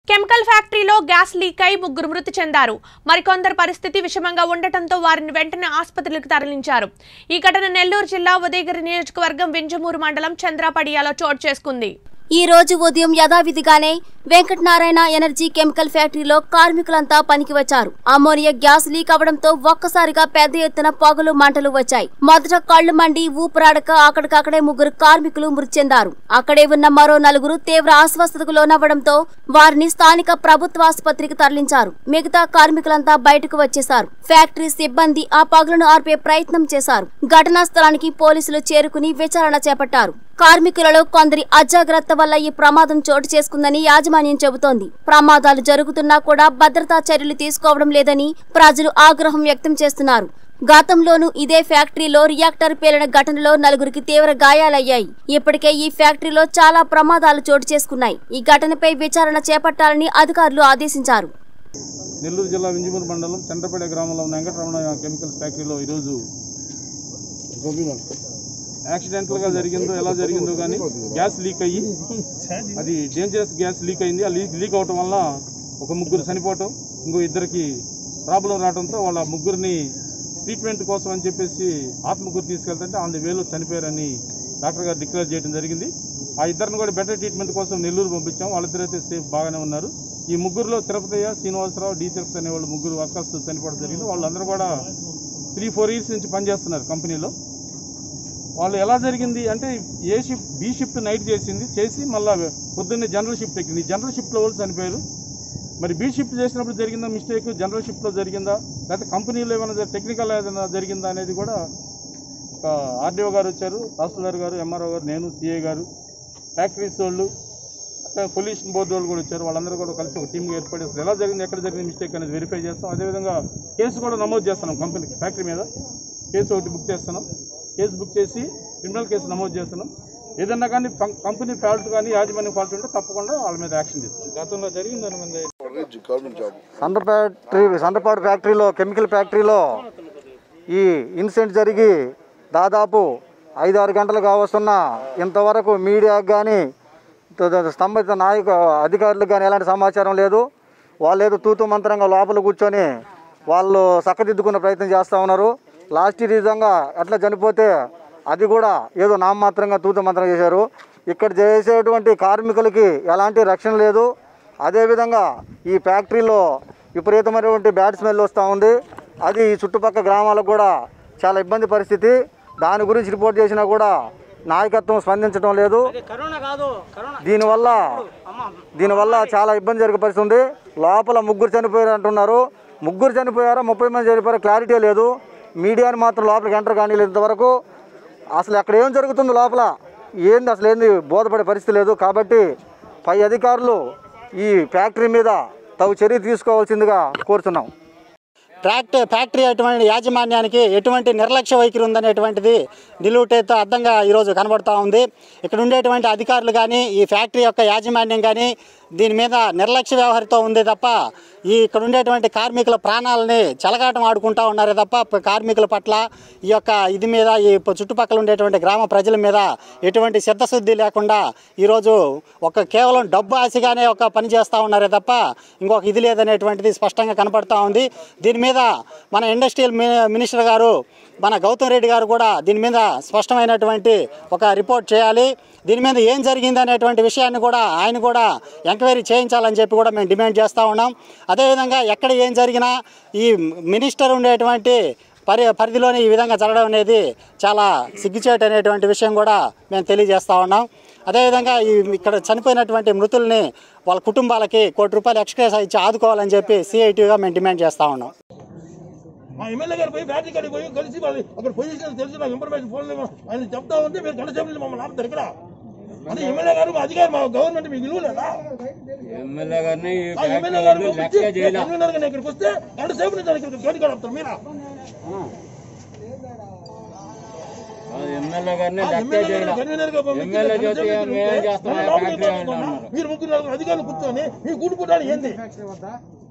Chemical ఫ్యాక్టరీలో gas leak అయి ముగ్గురు మృతి చెందారు మరికొందరు పరిస్థితి విషమంగా ఉండటంతో వారిని వెంటనే ఆసుపత్రికి తరలించారు ఈ ఘటన నెల్లూరు జిల్లా ఉదయగిరి నియోజకవర్గం వింజమూరు మండలం చంద్రాపడియాలో చోటు చేసుకుంది ఈ రోజు ఉదయం యథావిధిగానే వెంకటనారాయణ ఎనర్జీ కెమికల్ ఫ్యాక్టరీలో కార్మికులంతా పనికి వచ్చారు అమోనియా గ్యాస్ లీక్ అవడంతో ఒక్కసారిగా పెద్ద ఎత్తున పొగలు మంటలు వచ్చాయి మొదట కళ్లు మండి ఊపిరాడక అక్కడికక్కడే ముగ్గురు కార్మికులు మృతి చెందారు అక్కడే ఉన్న మరో నలుగురు తీవ్ర అస్వస్థతకు లోనవ్వడంతో వారిని స్థానిక ప్రభుత్వ ఆసుపత్రికి తరలించారు మిగతా కార్మికులంతా బయటకు వచ్చేశారు ఫ్యాక్టరీ సిబ్బంది ఆ పగులను ఆర్పే ప్రయత్నం చేశారు ఘటనా స్థలానికి పోలీసులు చేరుకుని విచారణ చేపట్టారు కార్మికులలో కొందరి అజాగ్రత్త వల్ల ఈ ప్రమాదం చోటు చేసుకుందని యాజమాన్యం చెబుతోంది ప్రమాదాలు జరుగుతున్నా కూడా భద్రతా చర్యలు తీసుకోవడం లేదని ప్రజలు ఆగ్రహం వ్యక్తం చేస్తున్నారు గతంలోనూ ఇదే ఫ్యాక్టరీలో రియాక్టర్ పేలిన ఘటనలో నలుగురికి తీవ్ర గాయాలయ్యాయి ఇప్పటికే ఈ ఫ్యాక్టరీలో చాలా ప్రమాదాలు చోటు చేసుకున్నాయి ఈ ఘటనపై విచారణ చేపట్టాలని అధికారులు ఆదేశించారు నెల్లూరు జిల్లా వింజమూరు మండలం చండ్రపేట గ్రామంలో ఉన్న వెంకటరమణ కెమికల్స్ ఫ్యాక్టరీలో ఈరోజు యాక్సిడెంటల్గా జరిగిందో ఎలా జరిగిందో కానీ గ్యాస్ లీక్ అయ్యి అది డేంజరస్ గ్యాస్ లీక్ అయింది ఆ లీక్ లీక్ అవటం వల్ల ఒక ముగ్గురు చనిపోవటం ఇంకో ఇద్దరికి ప్రాబ్లం రావడంతో వాళ్ళ ముగ్గురిని ట్రీట్మెంట్ కోసం అని చెప్పేసి ఆత్మకూరు తీసుకెళ్తుంటే ఆన్ ది వేలో చనిపోయారని డాక్టర్ గారు డిక్లేర్ చేయడం జరిగింది ఆ ఇద్దరిని కూడా బెటర్ ట్రీట్మెంట్ కోసం నెల్లూరు పంపించాం వాళ్ళిద్దరైతే సేఫ్ బాగానే ఉన్నారు ఈ ముగ్గురులో తిరుపతయ్య శ్రీనివాసరావు డి తిరుపతి అనే వాళ్ళు ముగ్గురు వర్కర్స్ చనిపోవడం జరిగింది వాళ్ళందరూ కూడా త్రీ ఫోర్ ఇయర్స్ నుంచి పనిచేస్తున్నారు కంపెనీలో వాళ్ళు ఎలా జరిగింది అంటే A shift B shift night చేసింది చేసి మళ్ళీ పొద్దున్నే జనరల్ షిఫ్ట్ ఎక్కింది జనరల్ షిఫ్ట్లో వాళ్ళు చనిపోయారు మరి బి షిఫ్ట్ చేసినప్పుడు జరిగిందా మిస్టేక్ జనరల్ షిఫ్ట్లో జరిగిందా లేకపోతే కంపెనీలో ఏమైనా టెక్నికల్ ఏదైనా జరిగిందా అనేది కూడా ఒక ఆర్డీఓ గారు వచ్చారు తహసీల్దార్ గారు ఎంఆర్ఓ గారు నేను సిఏ గారు ఫ్యాక్టరీస్ వాళ్ళు అట్లా పొల్యూషన్ బోర్డు వాళ్ళు కూడా వచ్చారు వాళ్ళందరూ కూడా కలిసి ఒక టీమ్గా ఏర్పడి అసలు ఎలా జరిగింది ఎక్కడ జరిగింది మిస్టేక్ అనేది వెరిఫై చేస్తాం అదేవిధంగా కేసు కూడా నమోదు చేస్తున్నాం కంపెనీ ఫ్యాక్టరీ మీద కేసు ఒకటి బుక్ చేస్తున్నాం కేసు బుక్ చేసి క్రిమినల్ కేసు నమోదు చేస్తున్నాం ఏదన్నా కానీ ఫం- కంపెనీ ఫాల్ట్ కానీ యాజమాన్య ఫాల్ట్ ఉంటే తప్పకుండా వాళ్ళ మీద యాక్షన్ తీసుకుంటాం గతంలో జరిగింది దాని మీద government job Sandra factory Sandrapadu ఫ్యాక్టరీలో కెమికల్ ఫ్యాక్టరీలో ఈ ఇన్సిడెంట్ జరిగి దాదాపు ఐదు ఆరు గంటలు కావస్తున్న ఇంతవరకు మీడియాకు కానీ సంబంధిత నాయక అధికారులకు కానీ ఎలాంటి సమాచారం లేదు వాళ్ళు ఏదో తూతు మంత్రంగా లోపల కూర్చొని వాళ్ళు చక్కదిద్దుకునే ప్రయత్నం చేస్తూ ఉన్నారు లాస్ట్ విధంగా ఎట్లా చనిపోతే అది కూడా ఏదో నామమాత్రంగా తూతు మంత్రం చేశారు ఇక్కడ చేసేటువంటి కార్మికులకి ఎలాంటి రక్షణ లేదు అదేవిధంగా ఈ ఫ్యాక్టరీలో విపరీతమైనటువంటి బ్యాడ్ స్మెల్ వస్తూ ఉంది అది ఈ చుట్టుపక్కల గ్రామాలకు కూడా చాలా ఇబ్బంది పరిస్థితి దాని గురించి రిపోర్ట్ చేసినా కూడా నాయకత్వం స్పందించడం లేదు దీనివల్ల దీనివల్ల చాలా ఇబ్బంది జరిగే పరిస్థితి ఉంది లోపల ముగ్గురు చనిపోయారు అంటున్నారు ముగ్గురు చనిపోయారా ముప్పై మంది చనిపోయారా క్లారిటీ లేదు మీడియాని మాత్రం లోపలికి ఎంటర్ కానీ ఇంతవరకు అసలు అక్కడ ఏం జరుగుతుంది లోపల ఏంది అసలు ఏంది బోధపడే పరిస్థితి లేదు కాబట్టి పై అధికారులు ఈ ఫ్యాక్టరీ మీద తగు చర్య తీసుకోవాల్సిందిగా కోరుతున్నాం ఫ్యాక్టరీ ఫ్యాక్టరీ అటువంటి యాజమాన్యానికి ఎటువంటి నిర్లక్ష్య వైఖరి ఉందనేటువంటిది నిలువుటేతో అర్థంగా ఈరోజు కనబడుతూ ఉంది ఇక్కడ ఉండేటువంటి అధికారులు కానీ ఈ ఫ్యాక్టరీ యొక్క యాజమాన్యం కానీ దీని మీద నిర్లక్ష్య వ్యవహారంతో ఉంది తప్ప ఈ ఇక్కడ ఉండేటువంటి కార్మికుల ప్రాణాలని చెలగాటం ఆడుకుంటా ఉన్నారే తప్ప ప- కార్మికుల పట్ల ఈ యొక్క ఇది మీద ఈ ప- చుట్టుపక్కల ఉండేటువంటి గ్రామ ప్రజల మీద ఎటువంటి చిత్తశుద్ధి లేకుండా ఈరోజు ఒక కేవలం డబ్బు ఆశగానే ఒక పని చేస్తూ ఉన్నారే తప్ప ఇంకొక ఇది లేదనేటువంటిది స్పష్టంగా కనపడతా ఉంది దీని మీద మన ఇండస్ట్రియల్ మిని- మినిస్టర్ గారు మన గౌతమ్ రెడ్డి గారు కూడా దీని మీద స్పష్టమైనటువంటి ఒక రిపోర్ట్ చేయాలి దీని మీద ఏం జరిగింది అనేటువంటి విషయాన్ని కూడా ఆయన కూడా ఎంక్వైరీ చేయించాలని చెప్పి కూడా మేము డిమాండ్ చేస్తూ ఉన్నాం అదేవిధంగా ఎక్కడ ఏం జరిగినా ఈ మినిస్టర్ ఉండేటువంటి పరి పరిధిలోనే ఈ విధంగా జరగడం అనేది చాలా సిగ్గుచేటు అనేటువంటి విషయం కూడా మేము తెలియజేస్తూ ఉన్నాం అదేవిధంగా ఈ ఇక్కడ చనిపోయినటువంటి మృతుల్ని వాళ్ళ కుటుంబాలకి కోటి రూపాయలు ఎక్స్ట్రా ఇచ్చి ఆదుకోవాలని చెప్పి సిఐటిగా మేము డిమాండ్ చేస్తూ ఉన్నాం మా ఎమ్మెల్యే గారు పోయి ఫ్యాక్టరీ కాడికి పోయి కలిసి వాళ్ళు అక్కడ పొజిషన్ తెలిసి నాకు ఇన్ఫర్మేషన్ ఫోన్ ఆయన చెప్తా ఉంటే మీరు గంట సేపు నుంచి మమ్మల్ని ఆపుతారు ఇక్కడ అదే ఎమ్మెల్యే గారు మా అధికారి మా గవర్నమెంట్ మీకు విలువ లేదా ఎమ్మెల్యే గారిని ఆ ఎమ్మెల్యే గారు పంపించి కన్వీనర్ గా ఇక్కడికి వస్తే గంట సేపు నుంచి ఇక్కడ గేట్ కాడ ఆపుతారు మీరా ఎమ్మెల్యే గారిని ఆ లెక్క ఎమ్మెల్యే చేయాలి గారు కన్వీనర్ గా పంపించి ఎమ్మెల్యే గంట చేస్తే సేపు నుంచి మేమేం ఉంటే చేస్తాం? నన్ను లోపలికి ఫ్యాక్టరీ పంపించమన్నా. అంటున్నారు. మీరు ముగ్గురు నలుగురు అధికారులు కూర్చొని మీ కూటుపుటాలు ఏంది